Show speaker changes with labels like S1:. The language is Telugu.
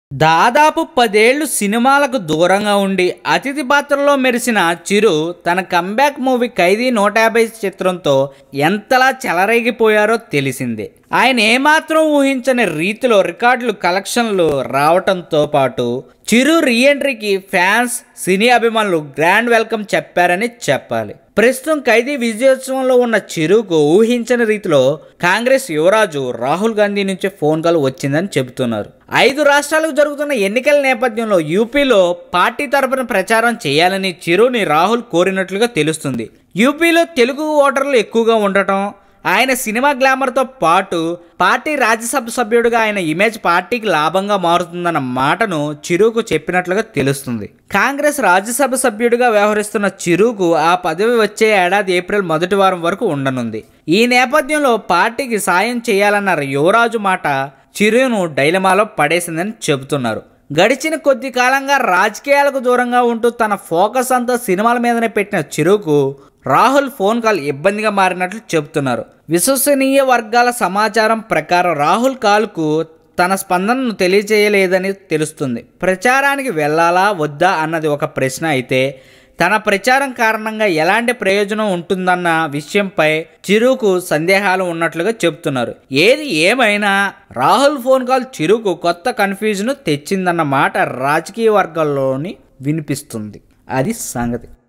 S1: దాదాపు పదేళ్లు సినిమాలకు దూరంగా ఉండి అతిథి పాత్రలో మెరిసిన చిరు తన కంబ్యాక్ మూవీ ఖైదీ నూట యాభై చిత్రంతో ఎంతలా చెలరేగిపోయారో తెలిసిందే ఆయన ఏమాత్రం ఊహించని రీతిలో రికార్డులు కలెక్షన్లు రావటంతో పాటు చిరు రీఎంట్రీకి ఫ్యాన్స్ సినీ అభిమానులు గ్రాండ్ వెల్కమ్ చెప్పారని చెప్పాలి ప్రస్తుతం ఖైదీ విజయోత్సవంలో ఉన్న చిరుకు ఊహించని రీతిలో కాంగ్రెస్ యువరాజు రాహుల్ గాంధీ నుంచి ఫోన్ కాల్ వచ్చిందని చెబుతున్నారు ఐదు రాష్ట్రాలకు జరుగుతున్న ఎన్నికల నేపథ్యంలో యూపీలో పార్టీ తరపున ప్రచారం చేయాలని చిరుని రాహుల్ కోరినట్లుగా తెలుస్తుంది యూపీలో తెలుగు ఓటర్లు ఎక్కువగా ఉండటం ఆయన సినిమా గ్లామర్తో పాటు పార్టీ రాజ్యసభ సభ్యుడిగా ఆయన ఇమేజ్ పార్టీకి లాభంగా మారుతుందన్న మాటను చిరుకు చెప్పినట్లుగా తెలుస్తుంది కాంగ్రెస్ రాజ్యసభ సభ్యుడిగా వ్యవహరిస్తున్న చిరుకు ఆ పదవి వచ్చే ఏడాది ఏప్రిల్ మొదటి వారం వరకు ఉండనుంది ఈ నేపథ్యంలో పార్టీకి సాయం చేయాలన్న యువరాజు మాట చిరును డైలమాలో పడేసిందని చెబుతున్నారు గడిచిన కొద్ది కాలంగా రాజకీయాలకు దూరంగా ఉంటూ తన ఫోకస్ అంతా సినిమాల మీదనే పెట్టిన చిరుకు రాహుల్ ఫోన్ కాల్ ఇబ్బందిగా మారినట్లు చెబుతున్నారు విశ్వసనీయ వర్గాల సమాచారం ప్రకారం రాహుల్ కాల్కు తన స్పందనను తెలియజేయలేదని తెలుస్తుంది ప్రచారానికి వెళ్ళాలా వద్దా అన్నది ఒక ప్రశ్న అయితే తన ప్రచారం కారణంగా ఎలాంటి ప్రయోజనం ఉంటుందన్న విషయంపై చిరుకు సందేహాలు ఉన్నట్లుగా చెబుతున్నారు ఏది ఏమైనా రాహుల్ ఫోన్ కాల్ చిరుకు కొత్త కన్ఫ్యూజన్ తెచ్చిందన్న మాట రాజకీయ వర్గాల్లోని వినిపిస్తుంది అది సంగతి